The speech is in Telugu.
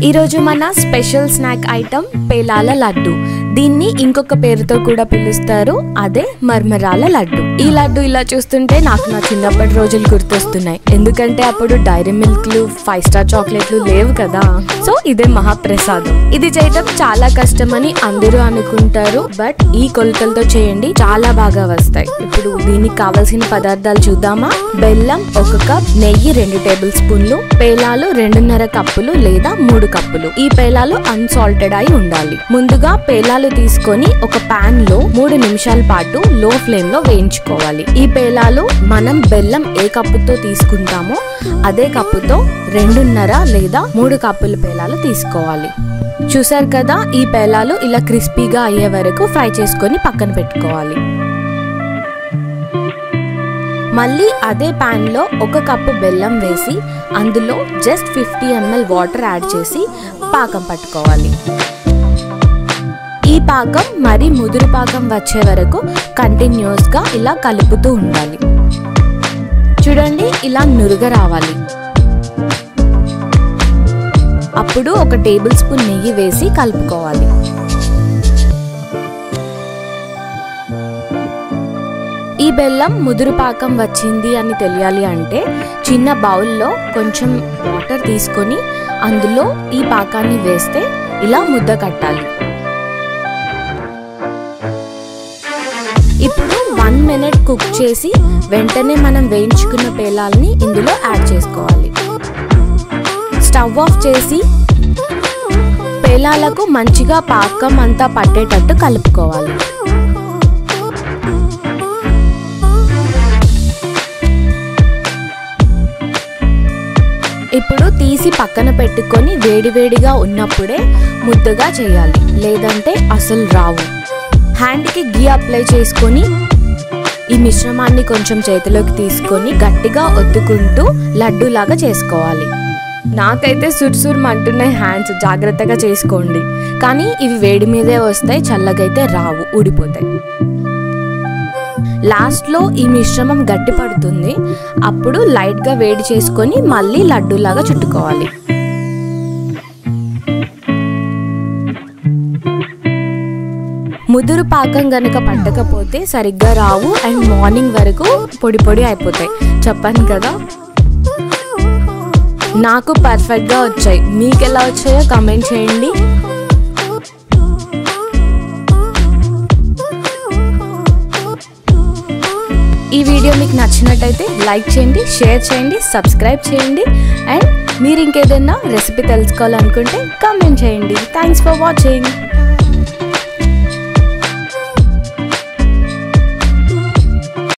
ఈరోజు మన స్పెషల్ స్నాక్ ఐటమ్ పేలాల లడ్డు దీన్ని ఇంకొక పేరుతో కూడా పిలుస్తారు అదే మర్మరాల లడ్డు ఈ లడ్డు ఇలా చూస్తుంటే నాకు నా చిన్నప్పటి రోజులు గుర్తొస్తున్నాయి ఎందుకంటే అప్పుడు డైరీ మిల్క్లు ఫైవ్ స్టార్ చాక్లెట్లు లేవు కదా సో ఇదే మహాప్రసాదం ఇది చేయటం చాలా కష్టమని అందరూ అనుకుంటారు బట్ ఈ కొలతలతో చేయండి చాలా బాగా వస్తాయి ఇప్పుడు దీనికి కావాల్సిన పదార్థాలు చూద్దామా బెల్లం ఒక కప్ నెయ్యి రెండు టేబుల్ స్పూన్లు పేలాలు రెండున్నర కప్పులు లేదా మూడు కప్పులు ఈ పేలాలు అన్సాల్టెడ్ అయి ఉండాలి ముందుగా పేలాలు తీసుకొని ఒక పాన్ లో మూడు నిమిషాల పాటు లో ఫ్లేమ్ లో వేయించుకోవాలి ఈ పేలాలు మనం బెల్లం ఏ కప్పుతో తీసుకుంటామో అదే కప్పుతో రెండున్నర లేదా మూడు కప్పుల పేలాలు తీసుకోవాలి చూసారు కదా ఈ పేలాలు ఇలా క్రిస్పీగా అయ్యే వరకు ఫ్రై చేసుకొని పక్కన పెట్టుకోవాలి మళ్ళీ అదే పాన్ లో ఒక కప్పు బెల్లం వేసి అందులో just fifty ML water add చేసి పాకం పట్టుకోవాలి ఈ పాకం మరి ముదురు పాకం వచ్చే వరకు కంటిన్యూస్ గా ఇలా కలుపుతూ ఉండాలి చూడండి ఇలా నురుగ రావాలి అప్పుడు ఒక టేబుల్ స్పూన్ నెయ్యి వేసి కలుపుకోవాలి ఈ బెల్లం ముదురు పాకం వచ్చింది అని తెలియాలి అంటే చిన్న బౌల్లో కొంచెం వాటర్ తీసుకొని అందులో ఈ పాకాన్ని వేస్తే ఇలా ముద్ద కట్టాలి ఇప్పుడు వన్ మినిట్ కుక్ చేసి వెంటనే మనం వేయించుకున్న పేలాల్ని ఇందులో యాడ్ చేసుకోవాలి స్టవ్ ఆఫ్ చేసి పేలాలకు మంచిగా పాకం అంతా పట్టేటట్టు కలుపుకోవాలి ఇప్పుడు తీసి పక్కన పెట్టుకొని వేడివేడిగా ఉన్నప్పుడే ముద్దగా చేయాలి లేదంటే అసలు రావు హ్యాండ్కి గీ అప్లై చేసుకొని ఈ మిశ్రమాన్ని కొంచెం చేతిలోకి తీసుకొని గట్టిగా ఒత్తుకుంటూ లడ్డూలాగా చేసుకోవాలి నాకైతే సుర్సుర్ అంటున్నాయి హ్యాండ్స్ జాగ్రత్తగా చేసుకోండి కానీ ఇవి వేడి మీదే వస్తాయి చల్లగైతే రావు ఊడిపోతాయి లాస్ట్లో ఈ మిశ్రమం గట్టి పడుతుంది అప్పుడు లైట్గా వేడి చేసుకొని మళ్ళీ లడ్డూలాగా చుట్టుకోవాలి ముదురు పాకం గనక పట్టకపోతే సరిగ్గా రావు అండ్ మార్నింగ్ వరకు పొడి పొడి అయిపోతాయి చెప్పాను కదా నాకు పర్ఫెక్ట్గా వచ్చాయి మీకు ఎలా వచ్చాయో కమెంట్ చేయండి ఈ వీడియో మీకు నచ్చినట్టయితే లైక్ చేయండి షేర్ చేయండి సబ్స్క్రైబ్ చేయండి అండ్ మీరు ఇంకేదైనా రెసిపీ తెలుసుకోవాలనుకుంటే కామెంట్ చేయండి థ్యాంక్స్ ఫర్ వాచింగ్